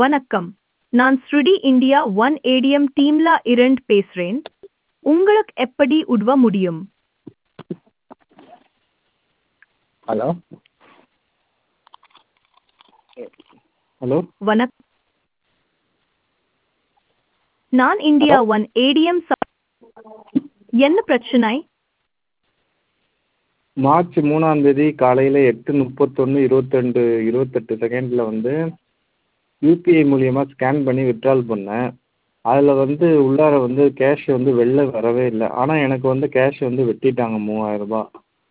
வணக்கம் நான் ஸ்ருடி இந்தியா ஒன் ஏடிஎம் டீம்ல இருந்து பேசுறேன் உங்களுக்கு எப்படி உதவ முடியும் ஹலோ ஹலோ வணக் நான் இந்தியா ஒன் ஏடிஎம் என்ன பிரச்சனை மார்ச் மூணாம் தேதி காலையில் எட்டு முப்பத்தொன்று இருபத்திரெண்டு இருபத்தெட்டு செகண்டில் வந்து யூபிஐ மூலியமாக ஸ்கேன் பண்ணி வித்ட்ரால் பண்ணேன் அதில் வந்து உள்ளார வந்து கேஷ் வந்து வெளில வரவே இல்லை ஆனால் எனக்கு வந்து கேஷ் வந்து வெட்டிட்டாங்க மூவாயிரரூபா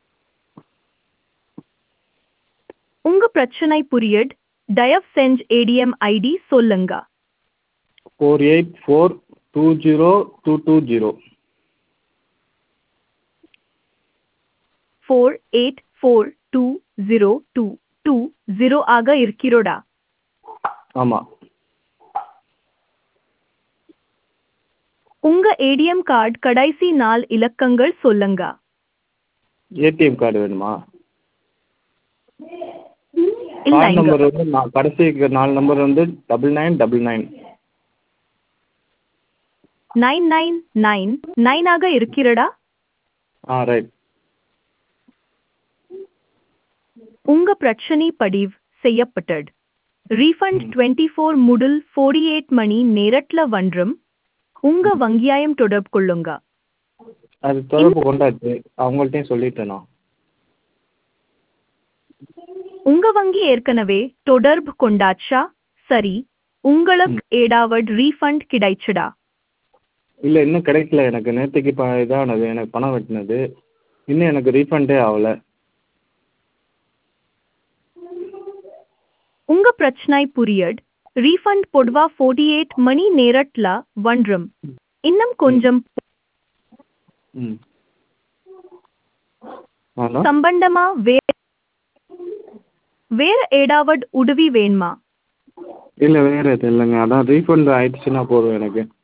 உங்க பிரச்சனை புரியுது தயவு செஞ்சு ஏடிஎம் ஐடி சொல்லுங்க four eight four two zero two two zero four eight four two zero two two zero ஆக இருக்கிறோடா ஆமாம் உங்க ஏடிஎம் கார்டு கடைசி நாலு இலக்கங்கள் சொல்லுங்க ஏடிஎம் கார்டு வேணுமா கார்டு இல்லைங்க நம்பர் வந்து நான் கடைசி நாலு நம்பர் வந்து double nine double nine nine nine nine nine ஆக இருக்கிறடா ஆ ரைட் உங்க பிரச்சனை பதிவு செய்யப்பட்டது ரீஃபண்ட் டுவெண்ட்டி ஃபோர் முதல் ஃபோர்டி எயிட் மணி நேரத்துல வன்றும் உங்க வங்கியாயம் தொடர்பு கொள்ளுங்க அது தொடர்பு கொண்டாச்சு அவங்கள்ட்டையும் சொல்லிட்டேன் நான் உங்க வங்கி ஏற்கனவே தொடர்பு கொண்டாச்சா சரி உங்களுக்கு ஏதாவது ரீஃபண்ட் கிடைச்சடா இல்லை இன்னும் கிடைக்கல எனக்கு நேற்றுக்கு இப்போ இதானது எனக்கு பணம் வெட்டினது இன்னும் எனக்கு ரீஃபண்டே ஆகலை உங்க பிரச்சனை புரியுது ரீஃபண்ட் பொதுவா ஃபோர்ட்டி எயிட் மணி நேரத்துல வன்றும் இன்னும் கொஞ்சம் ம் ஹலோ சம்பந்தமா வே வேற ஏதாவது உதவி வேணுமா இல்லை வேறு எதுவும் இல்லைங்க அதான் ரீஃபண்ட் ஆயிடுச்சுன்னா போதும் எனக்கு